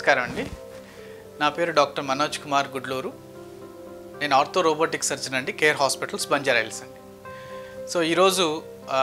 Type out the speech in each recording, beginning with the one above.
నమస్కారం అండి నా పేరు డాక్టర్ మనోజ్ కుమార్ గుడ్లూరు నేను ఆర్థో రోబోటిక్ సర్జన్ అండి కేర్ హాస్పిటల్స్ బంజారాయిల్స్ అండి సో ఈరోజు ఆ,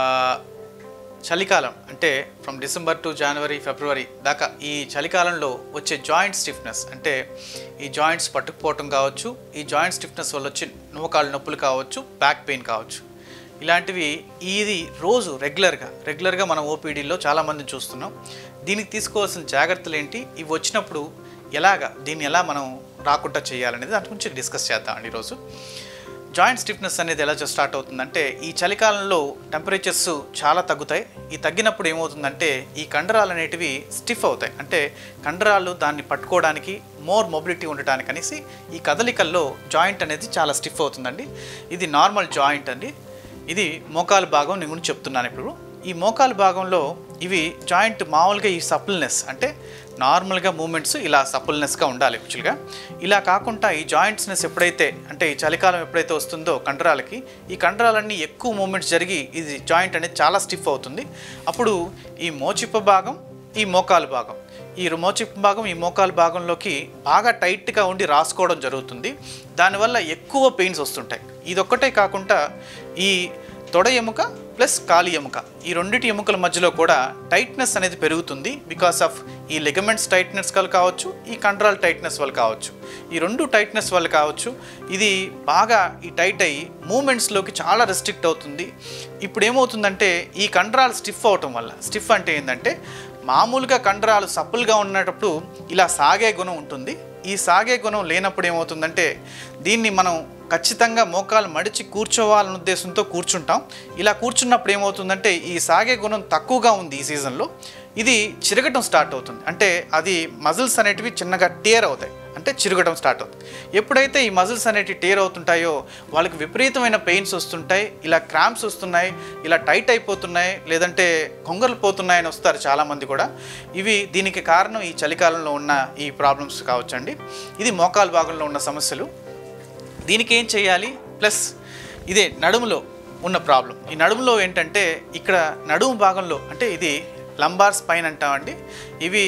చలికాలం అంటే ఫ్రమ్ డిసెంబర్ టు జనవరి ఫిబ్రవరి దాకా ఈ చలికాలంలో వచ్చే జాయింట్ స్టిఫ్నెస్ అంటే ఈ జాయింట్స్ పట్టుకుపోవటం కావచ్చు ఈ జాయింట్ స్టిఫ్నెస్ వల్ల వచ్చే నూకాలు నొప్పులు కావచ్చు బ్యాక్ పెయిన్ కావచ్చు ఇలాంటివి ఇది రోజు రెగ్యులర్గా రెగ్యులర్గా మనం ఓపీడీలో చాలామందిని చూస్తున్నాం దీనికి తీసుకోవాల్సిన జాగ్రత్తలు ఏంటి ఇవి వచ్చినప్పుడు ఎలాగా దీన్ని ఎలా మనం రాకుండా చేయాలనేది దాని గురించి డిస్కస్ చేద్దామండి ఈరోజు జాయింట్ స్టిఫ్నెస్ అనేది ఎలా స్టార్ట్ అవుతుందంటే ఈ చలికాలంలో టెంపరేచర్స్ చాలా తగ్గుతాయి ఈ తగ్గినప్పుడు ఏమవుతుందంటే ఈ కండరాలు అనేటివి స్టిఫ్ అవుతాయి అంటే కండరాలు దాన్ని పట్టుకోవడానికి మోర్ మొబిలిటీ ఉండటానికి అనేసి ఈ కదలికల్లో జాయింట్ అనేది చాలా స్టిఫ్ అవుతుందండి ఇది నార్మల్ జాయింట్ అండి ఇది మోకాలు భాగం నేను గురించి చెప్తున్నాను ఇప్పుడు ఈ మోకాలు భాగంలో ఇవి జాయింట్ మామూలుగా ఈ సపుల్నెస్ అంటే నార్మల్గా మూమెంట్స్ ఇలా సపుల్నెస్గా ఉండాలి యాక్చువల్గా ఇలా కాకుండా ఈ జాయింట్స్నెస్ ఎప్పుడైతే అంటే ఈ చలికాలం ఎప్పుడైతే వస్తుందో కండరాలకి ఈ కండరాలన్నీ ఎక్కువ మూమెంట్స్ జరిగి ఇది జాయింట్ అనేది చాలా స్టిఫ్ అవుతుంది అప్పుడు ఈ మోచిప్ప భాగం ఈ మోకాలు భాగం ఈ మోచిప్ప భాగం ఈ మోకాలు భాగంలోకి బాగా టైట్గా ఉండి రాసుకోవడం జరుగుతుంది దానివల్ల ఎక్కువ పెయిన్స్ వస్తుంటాయి ఇదొక్కటే కాకుండా ఈ తొడ ఎముక ప్లస్ కాలి ఎముక ఈ రెండిటి ఎముకల మధ్యలో కూడా టైట్నెస్ అనేది పెరుగుతుంది బికాస్ ఆఫ్ ఈ లెగమెంట్స్ టైట్నెస్ వల్ల కావచ్చు ఈ కండరాల్ టైట్నెస్ వల్ల కావచ్చు ఈ రెండు టైట్నెస్ వల్ల కావచ్చు ఇది బాగా ఈ టైట్ అయ్యి మూమెంట్స్లోకి చాలా రెస్ట్రిక్ట్ అవుతుంది ఇప్పుడు ఏమవుతుందంటే ఈ కండరాలు స్టిఫ్ అవటం వల్ల స్టిఫ్ అంటే ఏంటంటే మామూలుగా కండరాలు సప్పులుగా ఉన్నప్పుడు ఇలా సాగే గుణం ఉంటుంది ఈ సాగే గుణం లేనప్పుడు ఏమవుతుందంటే దీన్ని మనం ఖచ్చితంగా మోకాలు మడిచి కూర్చోవాలనే ఉద్దేశంతో కూర్చుంటాం ఇలా కూర్చున్నప్పుడు ఏమవుతుందంటే ఈ సాగే గుణం తక్కువగా ఉంది ఈ సీజన్లో ఇది చిరగటం స్టార్ట్ అవుతుంది అంటే అది మజిల్స్ అనేటివి చిన్నగా టేర్ అవుతాయి అంటే చిరగటం స్టార్ట్ అవుతుంది ఎప్పుడైతే ఈ మజిల్స్ అనేటివి టేర్ అవుతుంటాయో వాళ్ళకి విపరీతమైన పెయిన్స్ వస్తుంటాయి ఇలా క్రాంప్స్ వస్తున్నాయి ఇలా టైట్ అయిపోతున్నాయి లేదంటే కొంగలు పోతున్నాయని వస్తారు చాలామంది కూడా ఇవి దీనికి కారణం ఈ చలికాలంలో ఉన్న ఈ ప్రాబ్లమ్స్ కావచ్చండి ఇది మోకాలు భాగంలో ఉన్న సమస్యలు దీనికి ఏం చేయాలి ప్లస్ ఇదే నడుములో ఉన్న ప్రాబ్లం ఈ నడుములో ఏంటంటే ఇక్కడ నడుము భాగంలో అంటే ఇది లంబార్ స్పైన్ అంటామండి ఇవి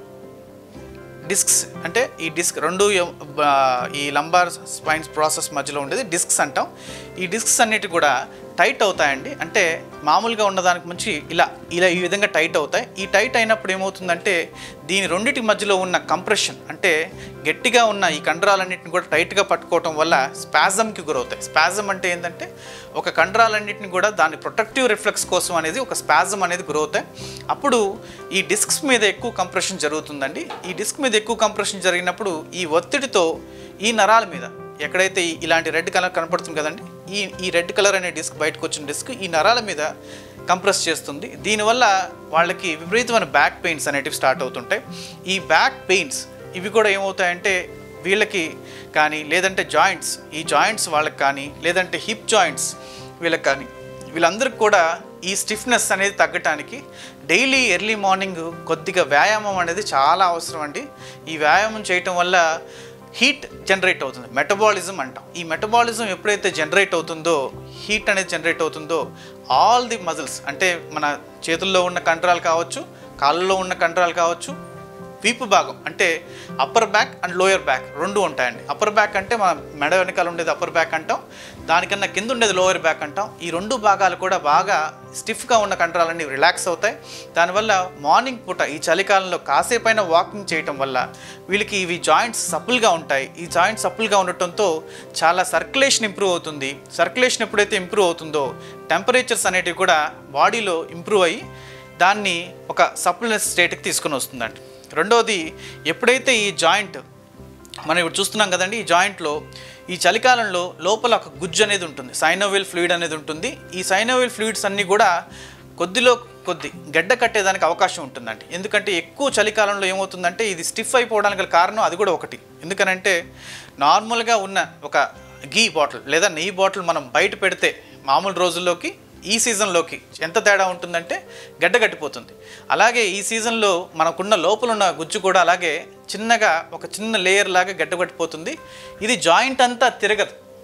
డిస్క్స్ అంటే ఈ డిస్క్ రెండు ఎం- బా- ఈ లంబార్ స్పైన్స్ ప్రాసెస్ మధ్యలో ఉండేది డిస్క్స్ అంటాం ఈ డిస్క్స్ అన్నిటి కూడా టైట్ అవుతాయండి అంటే మామూలుగా ఉన్నదానికి మంచి ఇలా ఇలా ఈ విధంగా టైట్ అవుతాయి ఈ టైట్ అయినప్పుడు ఏమవుతుందంటే దీని రెండిటి మధ్యలో ఉన్న కంప్రెషన్ అంటే గట్టిగా ఉన్న ఈ కండరాలన్నింటిని కూడా టైట్గా పట్టుకోవటం వల్ల స్పాజంకి గురవుతాయి స్పాజం అంటే ఏంటంటే ఒక కండరాలన్నింటిని కూడా దాని ప్రొటెక్టివ్ రిఫ్లెక్స్ కోసం అనేది ఒక స్పాజం అనేది గురవుతాయి అప్పుడు ఈ డిస్క్స్ మీద ఎక్కువ కంప్రెషన్ జరుగుతుందండి ఈ డిస్క్ మీద ఎక్కువ కంప్రెషన్ జరిగినప్పుడు ఈ ఒత్తిడితో ఈ నరాల మీద ఎక్కడైతే ఈ- ఇలాంటి రెడ్ కలర్ కనపడుతుంది కదండి ఈ ఈ రెడ్ కలర్ అనే డిస్క్ బయటకు వచ్చిన డిస్క్ ఈ నరాల మీద కంప్రెస్ చేస్తుంది దీనివల్ల వాళ్ళకి విపరీతమైన బ్యాక్ పెయిన్స్ అనేటివి స్టార్ట్ అవుతుంటాయి ఈ బ్యాక్ పెయిన్స్ ఇవి కూడా ఏమవుతాయంటే వీళ్ళకి కానీ లేదంటే జాయింట్స్ ఈ జాయింట్స్ వాళ్ళకి కానీ లేదంటే హిప్ జాయింట్స్ వీళ్ళకి కానీ వీళ్ళందరికీ కూడా ఈ స్టిఫ్నెస్ అనేది తగ్గటానికి డైలీ ఎర్లీ మార్నింగ్ కొద్దిగా వ్యాయామం అనేది చాలా అవసరం అండి ఈ వ్యాయామం చేయటం వల్ల హీట్ జనరేట్ అవుతుంది మెటబాలిజం అంటాం ఈ మెటబాలిజం ఎప్పుడైతే జనరేట్ అవుతుందో హీట్ అనేది జనరేట్ అవుతుందో ఆల్ ది మజిల్స్ అంటే మన చేతుల్లో ఉన్న కండరాలు కావచ్చు కాళ్ళలో ఉన్న కండరాలు కావచ్చు వీపు భాగం అంటే upper back and lower back రెండు ఉంటాయండి అప్పర్ బ్యాక్ అంటే మన మెడ వెనకాల ఉండేది అప్పర్ బ్యాక్ అంటాం దానికన్నా కింద ఉండేది లోయర్ బ్యాక్ అంటాం ఈ రెండు భాగాలు కూడా బాగా స్టిఫ్గా ఉన్న కండరాలన్నీ రిలాక్స్ అవుతాయి దానివల్ల మార్నింగ్ పూట ఈ చలికాలంలో కాసేపైన వాకింగ్ చేయటం వల్ల వీళ్ళకి ఇవి జాయింట్స్ సప్పుల్గా ఉంటాయి ఈ జాయింట్స్ సప్పుల్గా ఉండటంతో చాలా సర్క్యులేషన్ ఇంప్రూవ్ అవుతుంది సర్క్యులేషన్ ఎప్పుడైతే ఇంప్రూవ్ అవుతుందో టెంపరేచర్స్ అనేటివి కూడా బాడీలో ఇంప్రూవ్ అయ్యి దాన్ని ఒక సప్లినెస్ స్టేట్కి తీసుకొని వస్తుందండి రెండవది ఎప్పుడైతే ఈ జాయింట్ మనం ఇప్పుడు చూస్తున్నాం కదండి ఈ జాయింట్లో ఈ చలికాలంలో లోపల ఒక గుజ్జు అనేది ఉంటుంది సైనోవిల్ ఫ్లూయిడ్ అనేది ఉంటుంది ఈ సైనోవిల్ ఫ్లూయిడ్స్ అన్నీ కూడా కొద్దిలో కొద్ది గడ్డ కట్టేదానికి అవకాశం ఉంటుందండి ఎందుకంటే ఎక్కువ చలికాలంలో ఏమవుతుందంటే ఇది స్టిఫ్ అయిపోవడానికి గల కారణం అది కూడా ఒకటి ఎందుకనంటే నార్మల్గా ఉన్న ఒక గీ బాటిల్ లేదా నెయ్యి బాటిల్ మనం బయట పెడితే మామూలు రోజుల్లోకి ఈ సీజన్లోకి ఎంత తేడా ఉంటుందంటే గడ్డ కట్టిపోతుంది అలాగే ఈ సీజన్లో మనకున్న లోపల ఉన్న గుజ్జు కూడా అలాగే చిన్నగా ఒక చిన్న లేయర్ లాగా గడ్డ కట్టిపోతుంది ఇది జాయింట్ అంతా తిరగదు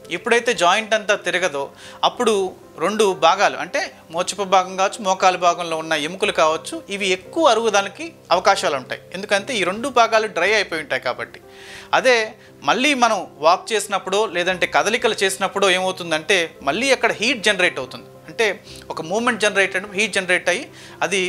ఎప్పుడైతే జాయింట్ అంతా తిరగదో అప్పుడు రెండు భాగాలు అంటే మోచిప భాగం కావచ్చు మోకాలు భాగంలో ఉన్న ఎముకలు కావచ్చు ఇవి ఎక్కువ అరుగుదలకి అవకాశాలు ఉంటాయి ఎందుకంటే ఈ రెండు భాగాలు డ్రై అయిపోయి ఉంటాయి కాబట్టి అదే మళ్ళీ మనం వాక్ చేసినప్పుడు లేదంటే కదలికలు చేసినప్పుడు ఏమవుతుందంటే మళ్ళీ అక్కడ హీట్ జనరేట్ అవుతుంది అంటే ఒక మూమెంట్ జనరేట్ అయిన హీట్ జనరేట్ అయ్యి అది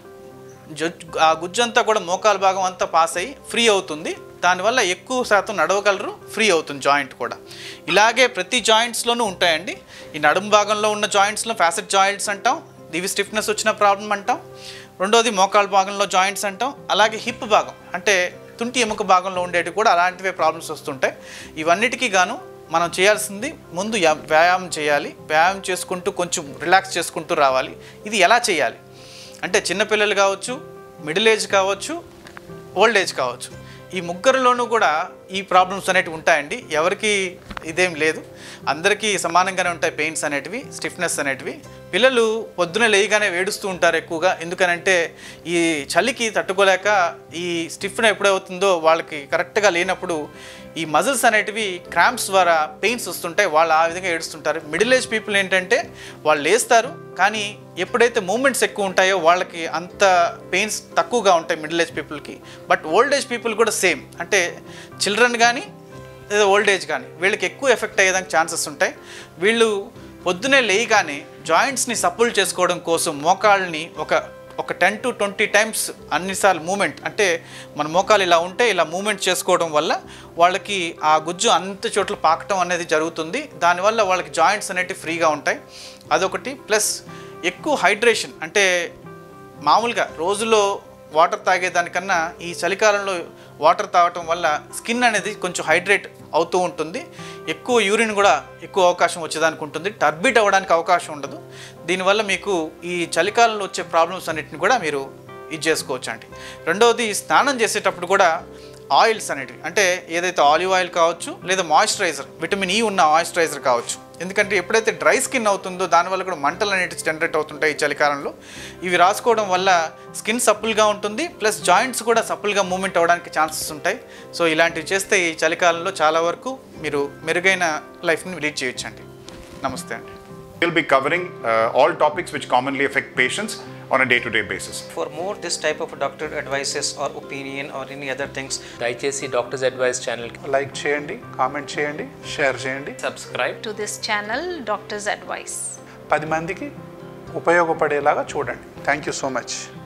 జొ- ఆ గుజ్జంతా కూడా మోకాలు భాగం అంతా పాస్ అయ్యి ఫ్రీ అవుతుంది దానివల్ల ఎక్కువ శాతం నడవగలరు ఫ్రీ అవుతుంది జాయింట్ కూడా ఇలాగే ప్రతి జాయింట్స్లోనూ ఉంటాయండి ఈ నడుము భాగంలో ఉన్న జాయింట్స్లో ఫ్యాసెట్ జాయింట్స్ అంటాం ఇవి స్టిఫ్నెస్ వచ్చిన ప్రాబ్లం అంటాం రెండోది మోకాలు భాగంలో జాయింట్స్ అంటాం అలాగే హిప్ భాగం అంటే తుంటి ఎముక భాగంలో ఉండేవి కూడా అలాంటివే ప్రాబ్లమ్స్ వస్తుంటాయి ఇవన్నిటికీ గాను మనం చేయాల్సింది ముందు యా- వ్యాయామం చేయాలి వ్యాయామం చేసుకుంటూ కొంచెం రిలాక్స్ చేసుకుంటూ రావాలి ఇది ఎలా చేయాలి అంటే చిన్నపిల్లలు కావచ్చు మిడిల్ ఏజ్ కావచ్చు ఓల్డ్ ఏజ్ కావచ్చు ఈ ముగ్గురులోనూ కూడా ఈ ప్రాబ్లమ్స్ అనేటివి ఉంటాయండి ఎవరికి ఇదేం లేదు అందరికీ సమానంగానే ఉంటాయి పెయిన్స్ అనేటివి స్టిఫ్నెస్ అనేటివి పిల్లలు పొద్దున లేయగానే వేడుస్తూ ఉంటారు ఎక్కువగా ఎందుకనంటే ఈ చలికి తట్టుకోలేక ఈ స్టిఫ్న ఎప్పుడవుతుందో వాళ్ళకి కరెక్ట్గా లేనప్పుడు ఈ మజిల్స్ అనేటివి క్రాంప్స్ ద్వారా పెయిన్స్ వస్తుంటాయి వాళ్ళు ఆ విధంగా ఏడుస్తుంటారు మిడిల్ ఏజ్ పీపుల్ ఏంటంటే వాళ్ళు లేస్తారు కానీ ఎప్పుడైతే మూమెంట్స్ ఎక్కువ ఉంటాయో వాళ్ళకి అంత పెయిన్స్ తక్కువగా ఉంటాయి మిడిల్ ఏజ్ పీపుల్కి బట్ ఓల్డ్ ఏజ్ పీపుల్ కూడా సేమ్ అంటే చిల్డ్రన్ కానీ లేదా ఓల్డ్ ఏజ్ కానీ వీళ్ళకి ఎక్కువ ఎఫెక్ట్ అయ్యేదానికి ఛాన్సెస్ ఉంటాయి వీళ్ళు పొద్దునే లేయగానే జాయింట్స్ని సపోర్ట్ చేసుకోవడం కోసం మోకాళ్ళని ఒక ఒక టెన్ టు ట్వంటీ టైమ్స్ అన్నిసార్లు మూమెంట్ అంటే మన మోకాలు ఇలా ఉంటే ఇలా మూమెంట్ చేసుకోవడం వల్ల వాళ్ళకి ఆ గుజ్జు అంత చోట్ల పాకటం అనేది జరుగుతుంది దానివల్ల వాళ్ళకి జాయింట్స్ అనేటివి ఫ్రీగా ఉంటాయి అదొకటి ప్లస్ ఎక్కువ హైడ్రేషన్ అంటే మామూలుగా రోజులో వాటర్ తాగేదానికన్నా ఈ చలికాలంలో వాటర్ తాగటం వల్ల స్కిన్ అనేది కొంచెం హైడ్రేట్ అవుతూ ఉంటుంది ఎక్కువ యూరిన్ కూడా ఎక్కువ అవకాశం వచ్చేదానికి ఉంటుంది టర్బిట్ అవ్వడానికి అవకాశం ఉండదు దీనివల్ల మీకు ఈ చలికాలంలో వచ్చే ప్రాబ్లమ్స్ అన్నిటిని కూడా మీరు ఇది చేసుకోవచ్చు అండి రెండవది స్నానం చేసేటప్పుడు కూడా ఆయిల్స్ అనేటివి అంటే ఏదైతే ఆలివ్ ఆయిల్ కావచ్చు లేదా మాయిశ్చరైజర్ విటమిన్ ఈ ఉన్న మాయిశ్చరైజర్ కావచ్చు ఎందుకంటే ఎప్పుడైతే డ్రై స్కిన్ అవుతుందో దానివల్ల కూడా మంటలు అనేటివి జనరేట్ అవుతుంటాయి ఈ చలికాలంలో ఇవి రాసుకోవడం వల్ల స్కిన్ సప్పుల్గా ఉంటుంది ప్లస్ జాయింట్స్ కూడా సప్పుల్గా మూమెంట్ అవ్వడానికి ఛాన్సెస్ ఉంటాయి సో ఇలాంటివి చేస్తే ఈ చలికాలంలో చాలా వరకు మీరు మెరుగైన లైఫ్ని లీడ్ చేయొచ్చండి నమస్తే అండి We'll be covering uh, all topics which commonly affect patients on a day to day basis. For more this type of doctor advices or opinion or any other things, దయచేసి డాక్టర్స్ అడ్వైస్ ఛానల్కి like చేయండి comment చేయండి share చేయండి subscribe to this channel, Doctor's Advice. పది మందికి ఉపయోగపడేలాగా చూడండి thank you so much